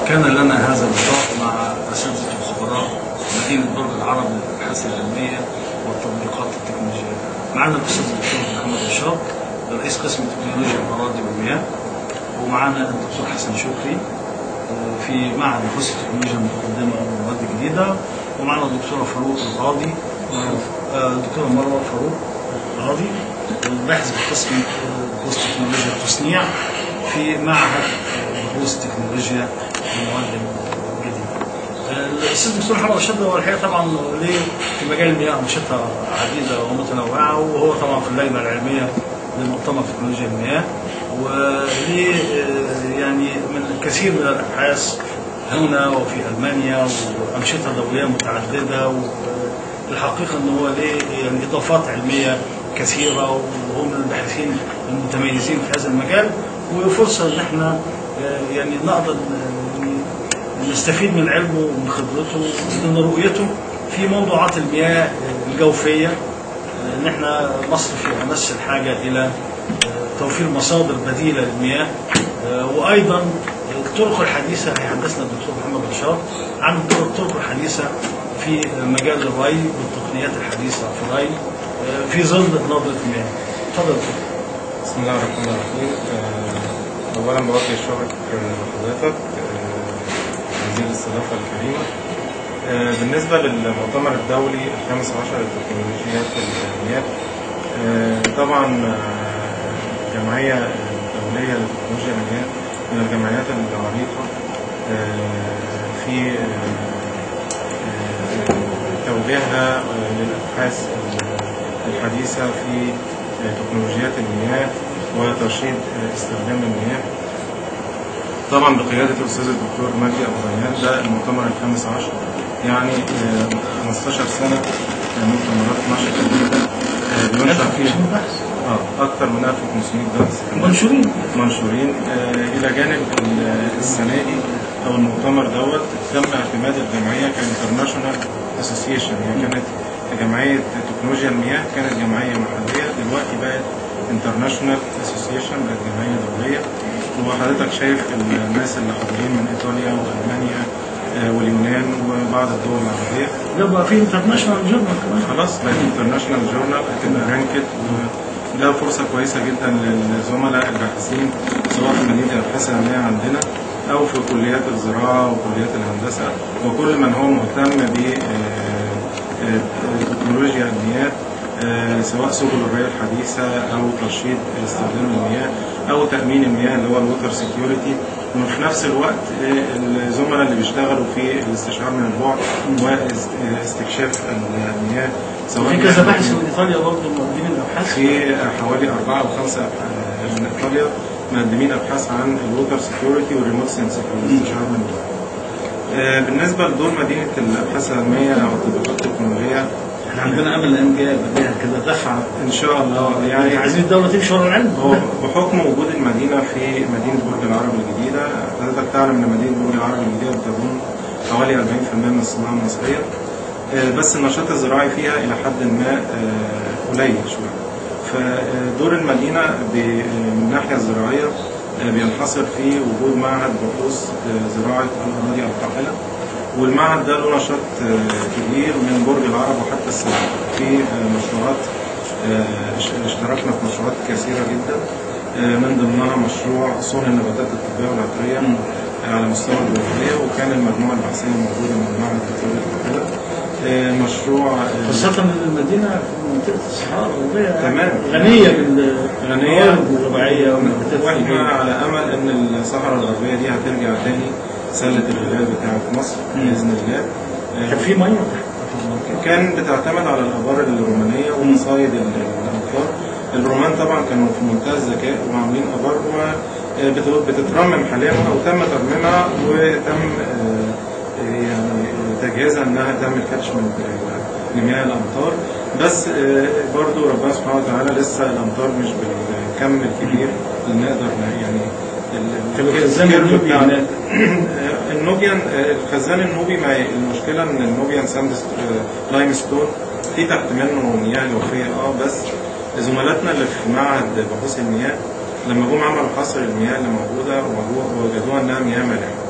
كان لنا هذا اللقاء مع أساتذة الخبراء مدينة برج العرب للأبحاث العلمية والتطبيقات التكنولوجية. معنا الأستاذ الدكتور محمد رشاد رئيس قسم تكنولوجيا الأراضي والمياه ومعنا الدكتور حسن شكري آه، في معهد بحوث التكنولوجيا المتقدمة والمواد الجديدة ومعنا الدكتورة فاروق القاضي آه، الدكتورة مروة فاروق القاضي باحث بقسم آه، بحوث تكنولوجيا التصنيع في معهد آه، بحوث تكنولوجيا المواد الجديدة. آه، الأستاذ الدكتور محمد رشاد هو الحقيقة طبعا ليه في مجال المياه أنشطة عديدة ومتنوعة وهو طبعا في اللجنة العلمية لمؤتمر تكنولوجيا المياه وليه آه، يعني من الكثير من الابحاث هنا وفي المانيا وانشطه دوليه متعدده والحقيقه ان هو ليه يعني اضافات علميه كثيره وهو من الباحثين المتميزين في هذا المجال وفرصه ان احنا آه، يعني نقدر يعني نستفيد من علمه ومن خبرته ومن رؤيته في موضوعات المياه الجوفيه ان احنا مصر في امس الحاجه الى توفير مصادر بديله للمياه وايضا الطرق الحديثه هيحدثنا الدكتور محمد رشاد عن الطرق الحديثه في مجال الري والتقنيات الحديثه في الري في ظل نظره المياه. اتفضل دكتور. بسم الله الرحمن الرحيم آه، اولا بوجه الشكر لحضرتك آه، وزير الاستضافه الكريمه آه، بالنسبه للمؤتمر الدولي الخامس عشر للتكنولوجيات المياه آه، طبعا آه، الجمعيه الدوليه لتكنولوجيا المياه من الجمعيات العريقه آه، في آه، آه، توجيهها آه، للابحاث الحديثه في تكنولوجيات المياه وترشيد استخدام المياه طبعا بقيادة الأستاذ الدكتور مجدي أبو ريان ده المؤتمر الخامس عشر يعني آه، 15 سنة آه، مؤتمرات نشر جديدة آه، بينشر فيها اه أكثر من 1500 درس منشورين منشورين آه، إلى جانب ال- السنة دي أو المؤتمر دوت تم اعتماد الجمعية كانترناشونال اسوسيشن هي كانت جمعية تكنولوجيا المياه كانت جمعية محلية دلوقتي بقت انترناشونال اسوسيشن بقت جمعية دولية وحضرتك شايف الناس اللي حاضرين من إيطاليا وألمانيا آه، واليونان وبعض الدول العربية يبقى في انترناشونال جورنال كمان خلاص بقت انترناشونال جورنال هتبقى رانكد وده فرصة كويسة جدا للزملاء الباحثين سواء في مدينة الأبحاث العلمية عندنا أو في كليات الزراعة وكليات الهندسة وكل من هو مهتم ب آه، آه، تكنولوجيا المياه آه، سواء سبل الري الحديثة أو ترشيد استخدام المياه أو تأمين المياه اللي هو الووتر سيكيورتي وفي نفس الوقت آه، الزملاء اللي بيشتغلوا في الاستشعار من البعد واستكشاف المياه سواء في كذا باحث من ايطاليا برضه مقدمين الابحاث في حوالي أربعة أو خمسة أبح- من إيطاليا مقدمين أبحاث عن الووتر سيكيورتي والريموت سنسنج والاستشعار من البعد. آه، بالنسبة لدور مدينة الأبحاث العلمية أو التطبيقات التكنولوجية احنا عندنا امل الايام الجايه بديها كده دفعه إن شاء الله يعني يعني عايزين الدوله تمشي ورا العلم هو بحكم وجود المدينة في مدينة برج العرب الجديدة حضرتك تعلم إن مدينة برج العرب الجديدة بتضم حوالي 40% من الصناعة المصرية آه، بس النشاط الزراعي فيها إلى حد ما آه، قليل شوية فدور المدينة ب- من الناحية الزراعية آه، بينحصر في وجود معهد بحوث آه، زراعة الأراضي القاحلة والمعهد ده له نشاط آه، كبير من برج العرب وحتى السلام في آه، مشروعات آه، اش- اشتركنا في مشروعات كثيرة جدا آه، من ضمنها مشروع صون النباتات الطبية والعطرية آه، على مستوى الجمهورية وكان المجموعة البحثية موجودة من معهد الدكتور القاهرة آه، مشروع آه، خاصة ان المدينة في منطقة الصحراء الغربية تمام. غنية بال غنية. بالموارد الطبيعية والنباتات واحنا الطبيعية. على امل ان الصحراء الغربيه دي هترجع تاني سله الغلال بتاعت مصر باذن الله آه، كان في مية تحت في المنطقة كان بتعتمد على الابار الرومانيه ومصايد ال- الامطار الرومان طبعا كانوا في منتهى الذكاء وعاملين ابار وبتترمم حاليا او تم ترميمها وتم آه، آه، يعني تجهيزها انها تعمل كاتشمنت لمياه الامطار بس آه، برضو ربنا سبحانه وتعالى لسه الامطار مش بالكم الكبير اللي نقدر ن- يعني ال- طب الخزان الكيرف النوبي بتاع- هناك. النوبيان آه، الخزان النوبي ما المشكله ان النوبيان ساند لايم ستون في تحت منه مياه جوفيه اه بس زملاتنا اللي في معهد بحوث المياه لما جم عملوا حصر المياه اللي موجوده وجو- وجدوها انها مياه مالحه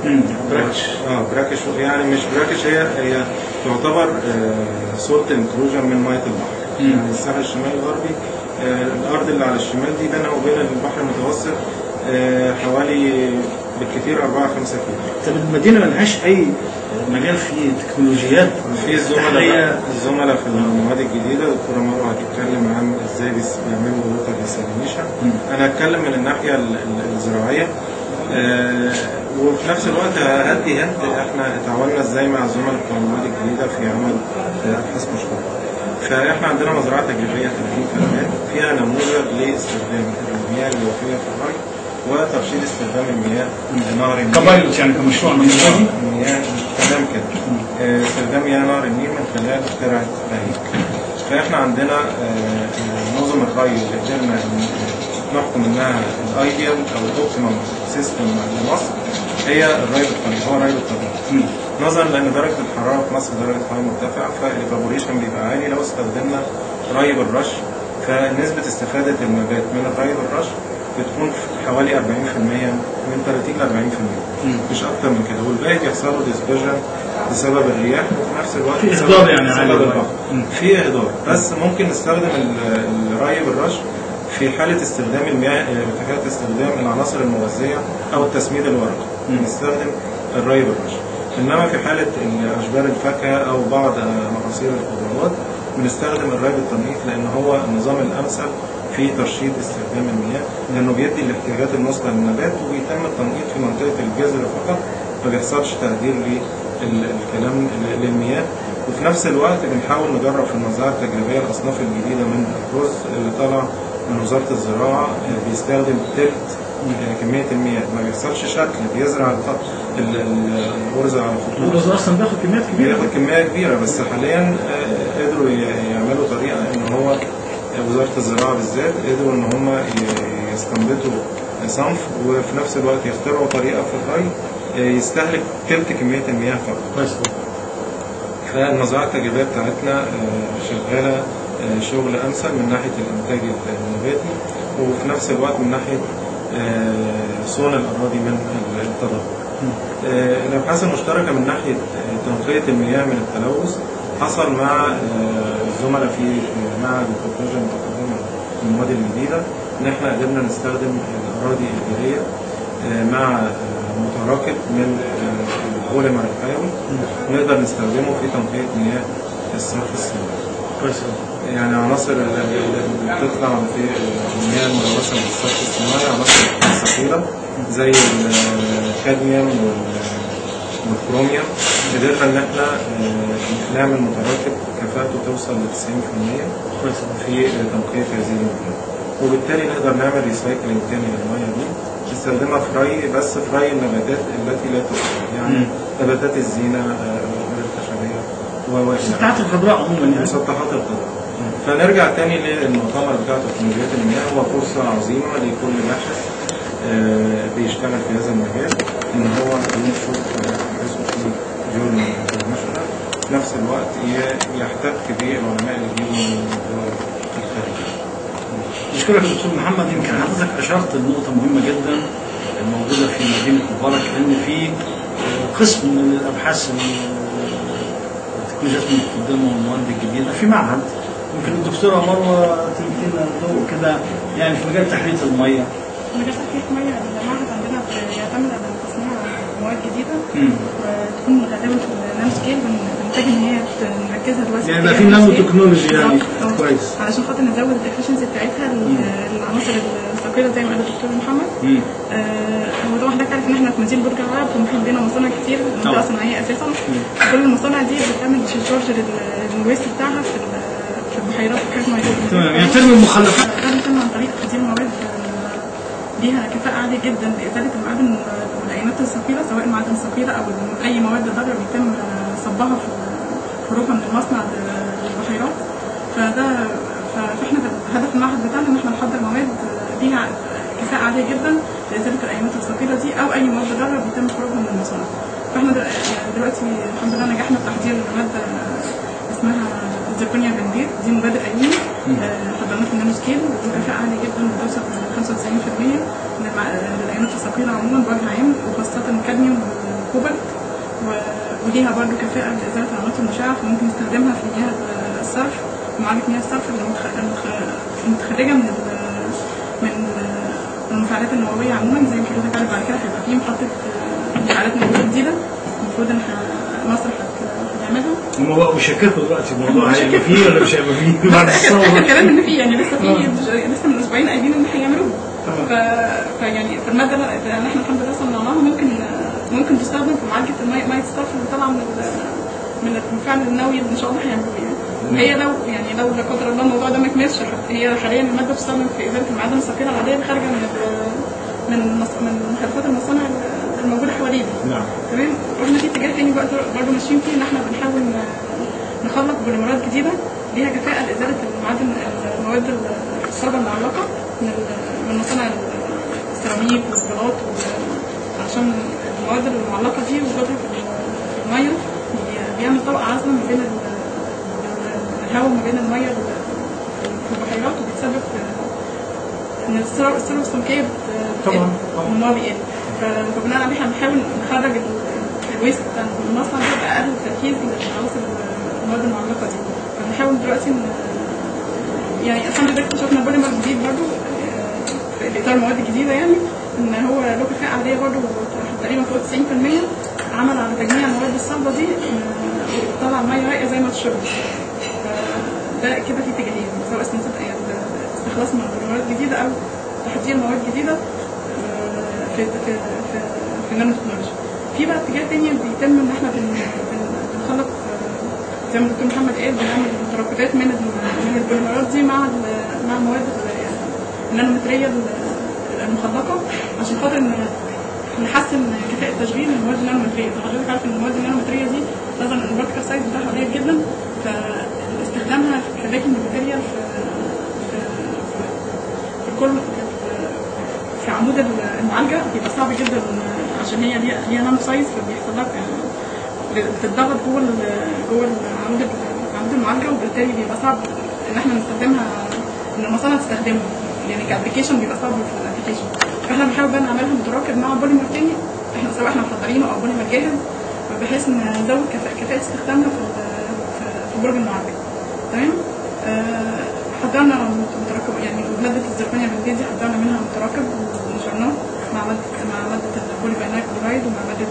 براكش اه براكش يعني مش براكش هي هي تعتبر سولت انكلوجن من ميه البحر مم. يعني الساحل الشمالي الغربي آه، الارض اللي على الشمال دي بينها وبين البحر المتوسط آه، حوالي بالكثير 4 5 كيلو طب المدينه ما لهاش اي مجال في تكنولوجيات في الزملاء تحلية؟ الزملاء في المواد الجديده دكتوره مروه هتتكلم عن ازاي بيس- بيعملوا ووتر ديسالينيشن مم. انا هتكلم من الناحيه ال- ال- الزراعيه آه، وفي نفس الوقت هدي هند احنا تعاوننا ازاي مع الزملاء بتوع المواد الجديده في عمل آه، ابحاث مشتركه فاحنا عندنا مزرعه تجريبيه 30 فدان فيها نموذج لاستخدام المياه الوفيه في الري وترشيد استخدام المياه نهر النيل كبايلوت يعني كمشروع نموذجي مياه تمام كده آه، استخدام مياه نهر النيل من خلال ترعه بهيك فاحنا عندنا آه، آه، نظم الري اللي قدرنا ن- نحكم انها الايديال او الاوبتيمم سيستم لمصر هي الري بالطريق هو الري بالطريق نظرا لان درجه الحراره في مصر درجه حراره مرتفعه فالايفابوريشن بيبقى عالي لو استخدمنا ري بالرش فنسبه استفاده النبات من الري بالرش بتكون في حوالي 40% من 30 ل 40% مش اكتر من كده والباقي بيحصل له ديسبرجن بسبب الرياح وفي نفس الوقت في بسبب- إهدار يعني عالي بسبب برضه. البحر مم. في اهدار بس ممكن نستخدم ال- الري بالرش في حالة استخدام المياه في حالة استخدام العناصر المغذية أو التسميد الورقي نستخدم الري بالرش إنما في حالة أشجار الفاكهة أو بعض محاصيل الخضروات بنستخدم الري بالتنقيط لأن هو النظام الأمثل في ترشيد استخدام المياه لأنه بيدي الاحتياجات المثلى للنبات وبيتم التنقيط في منطقة الجذر فقط ما بيحصلش تهدير للكلام للمياه وفي نفس الوقت بنحاول نجرب في المزارع التجريبيه الاصناف الجديده من الرز اللي طالع من وزاره الزراعه آه، بيستخدم تلت آه، كميه المياه ما بيحصلش شكل بيزرع الخط ال- ال- الارز على الخطوط الرز اصلا بياخد كميات كبيره بياخد كميه كبيره بس حاليا آه، قدروا ي- يعملوا طريقه ان هو آه، وزاره الزراعه بالذات قدروا ان هم ي- يستنبطوا صنف وفي نفس الوقت يخترعوا طريقه في الري آه، يستهلك تلت كميه المياه فقط كويس أوي. فالمزرعه التجريبيه بتاعتنا آه، شغاله آه، شغل امثل من ناحيه الانتاج النباتي وفي نفس الوقت من ناحيه آه، صون الاراضي من التدهور. آه، الابحاث المشتركه من ناحيه آه، تنقيه المياه من التلوث حصل مع آه، الزملاء في في معهد التكنولوجيا المتقدمه للمواد الجديده ان احنا قدرنا نستخدم الاراضي الجيريه آه، مع آه، متراكب من آه، البوليمر الحيوي نقدر نستخدمه في تنقيه مياه الصرف الصناعي. كويس أوي. يعني عناصر اللي اللي بتطلع في المياه الملوثة بالصرف الصناعي عناصر ثقيلة زي الكادميوم وال- والكروميوم قدرنا ان احنا آه، نعمل متراكب كفاءته توصل ل 90% كويس أوي. في تنقية هذه المياه وبالتالي نقدر نعمل ريسايكلينج تاني للمياه دي نستخدمها في ري بس في ري النباتات التي لا تؤكل يعني مم. نباتات الزينة آه، الأشجار الخشبية و و- الساعات الخضراء عموما يعني مسطحات القدر فنرجع تاني للمؤتمر بتاع تكنولوجيات المياه هو فرصة عظيمة لكل باحث آه، بيشتغل في هذا المجال ان هو ينشر ابحاثه في جورنال انترناشونال في نفس الوقت ي- يحتك بالعلماء اللي بيجوا من الدول الخارجية. نشكرك يا دكتور محمد يمكن حضرتك اشرت لنقطه مهمه جدا موجوده في مدينه مبارك ان في قسم من الابحاث التكنولوجيات المتقدمه والمواد الجديده في معهد يمكن الدكتوره مروه تمكن ضوء كده يعني في مجال تحليه الميه مجال تحقيق مية المعهد عندنا بيعتمد على تصنيع مواد جديدة مم. وتكون غالبا في النانو سكيل بنحتاج ان هي نركزها دلوقتي يعني في يبقى في النانو نانو سكيل. تكنولوجي يعني. بالظبط. كويس. علشان خاطر نزود الافشنسي بتاعتها ال- العناصر الثقيلة زي ما قال الدكتور محمد مم. آه، هو طبعا حضرتك عارف ان احنا في مدينة برج العرب ومحيط بينا مصانع كتير طبعا. منطقة صناعية اساسا كل المصانع دي بتعمل ديشارج للويست بتاعها في ال- في البحيرات وحاجات موجودة تمام يعني ترمي المخلفات ده بيتم عن طريق تقديم مواد ليها كفاءة عالية جدا لإزالة المعادن والعينات الثقيلة سواء المعادن الثقيلة أو أي مواد ضارة بيتم صبها في خروجها من المصنع للبحيرات فده ف- فاحنا هدف المعهد بتاعنا ان احنا نحضر مواد ليها كفاءة عالية جدا لإزالة العينات الثقيلة دي أو أي مواد ضارة بيتم خروجها من المصانع فاحنا دل- دلوقتي الحمد لله نجحنا في تحضير مادة اسمها زيركونيا بنزيت دي مبادئ قديم آه، حضرناه في النانو سكيل ودي كفاءة عالية جدا بتوصل ل من المع- الايونات الثقيله عموما بوجه عام وخاصه الكادميوم والكوبالت و- وليها برضه كفاءه لازاله العناصر المشعه فممكن نستخدمها في مياه الصرف ومعالجه مياه الصرف اللي متخ- المتخ- المتخرجه من ال- من ال- المفاعلات النوويه عموما زي ما حضرتك عارف بعد كده هيبقى في محطه مفاعلات نوويه جديده المفروض ان ح- مصر هت- هتعملها هم بقوا بيشككوا دلوقتي الموضوع هيبقى فيه ولا مش هيبقى فيه بعد اخر الثوره كلام ان في يعني لسه في لسه من اسبوعين قايلين ان هيعملوه ف... فيعني فالماده اللي اللي احنا الحمد لله صنعناها ممكن ممكن تستخدم في معالجه الميه ميه الصرف اللي طالعه من ال- من المفاعل النووي اللي ان شاء الله هيعملوه يعني هي لو يعني لو لا قدر الله الموضوع ده ما كملش هي حاليا الماده بتستخدم في ازاله المعادن الثقيله العاديه اللي خارجه من ال- من المص- من مخلفات المصانع الموجوده حوالينا نعم تمام رحنا في اتجاه تاني بقى برضه ماشيين فيه ان احنا بنحاول ن- نخلق بوليمرات جديده ليها كفاءه لازاله المعادن المواد الصلبه المعلقه من ال- من مصانع السيراميك والبلاط وال- عشان المواد المعلقه دي وجودها في ال- في الميه بي- بيعمل طبقه عازله ما بين ال- ال- الهواء وما بين الميه ال- في البحيرات وبيتسبب في ان الثروه الثروه السمكيه بت- طبعاً، بتقل طبعاً. والميه بيقل ف- فبناء عليه احنا بنحاول نخرج ال- الويست بتاع المصنع ده باقل تركيز للعناصر المواد المعلقه دي فبنحاول دلوقتي ان يعني الحمد لله اكتشفنا بوليمر جديد برضه آه، في اطار المواد الجديده يعني ان هو له كفاءه عاليه برضه تقريبا فوق 90% عمل على تجميع المواد الصلبه دي آه، وطلع ميه رايقه زي ما تشرب ده كده في اتجاهين سواء استنتاج يعني استخلاص من بوليمرات جديده او تحضير مواد جديده آه، في في في, في النانو تكنولوجي في بقى اتجاه تاني بيتم ان احنا بن- بن- بنخلق آه، زي ما الدكتور محمد قال بنعمل تراكبات من ال- من البوليمرات دي مع ال- مع المواد ال- النانومتريه ال- المخلقه عشان خاطر ان نحسن كفاءة تشغيل المواد النانومترية، حضرتك عارف ان المواد النانومترية دي طبعا البارتيكل سايز بتاعها قليل جدا فاستخدامها كباكينج ماتيريال في في في كل في عمود المعالجة بيبقى صعب جدا عشان هي ليها ليها نانو سايز فبيحصل لها يعني بتتضغط جوه ال- جوه العمود ال- عمود المعالجة وبالتالي بيبقى صعب ان احنا نستخدمها ان المصانع تستخدمها يعني كابلكيشن بيبقى صعب في الابلكيشن فاحنا بنحاول بقى نعملها متراكب مع بوليمر تاني احنا سواء احنا محضرينه او بوليمر جاهز بحيث نزود كفاءة كفاءة استخدامنا في ال- في- في برج المعالجة تمام آه، حضرنا متراكب يعني مادة الزرقانيا بالزيت دي حضرنا منها متراكب ونشرناه مع مادة مع مادة البوليفينال كلورايد ومع مادة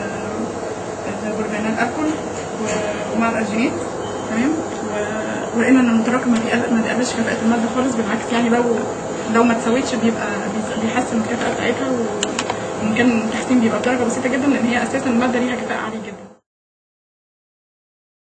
ال- البوليفينال الكول و- ومع الارجينات تمام و- ولقينا ان المتراكم ما بيقل- ما بيقللش كفاءة المادة خالص بالعكس يعني لو لو ما اتسوتش بيبقى بيز- بيحسن الكفاءة بتاعتها و- وممكن التحسين بيبقى بدرجة بسيطة جدا لان هي اساسا المادة ليها كفاءة عالية جدا